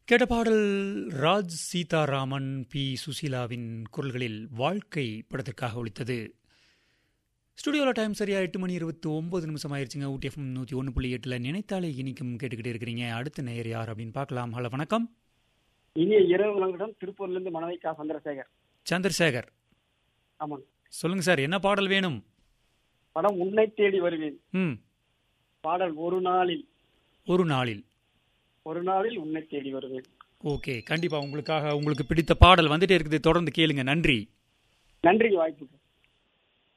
கேட்ட பாடல் ராஜ் சீதாராமன் பி சுசீலாவின் குரல்களில் வாழ்க்கை படத்திற்காக ஒழித்தது ஸ்டுடியோவில் டைம் சரியா எட்டு மணி இருபத்தி ஒன்பது நிமிஷம் ஆயிடுச்சுங்க ஊட்டி எஃப்எம் நூற்றி ஒன்று புள்ளி எட்டில் நினைத்தாலே இனிக்கும் கேட்டுக்கிட்டே இருக்கிறீங்க அடுத்த நேயர் யார் அப்படின்னு பார்க்கலாம் ஹலோ வணக்கம் இனிய இரவு வணக்கம் திருப்பூர்ல இருந்து மனைவிக்கா சந்திரசேகர் சந்திரசேகர் ஆமாங்க சொல்லுங்க சார் என்ன பாடல் வேணும் படம் உன்னை தேடி வருவேன் ம் பாடல் ஒரு நாளில் ஒரு நாளில் ஒரு நாளில் உன்னை தேடி வருவேன் ஓகே கண்டிப்பா உங்களுக்காக உங்களுக்கு பிடித்த பாடல் வந்துட்டே இருக்குது தொடர்ந்து கேளுங்க நன்றி நன்றி வாய்ப்புக்கு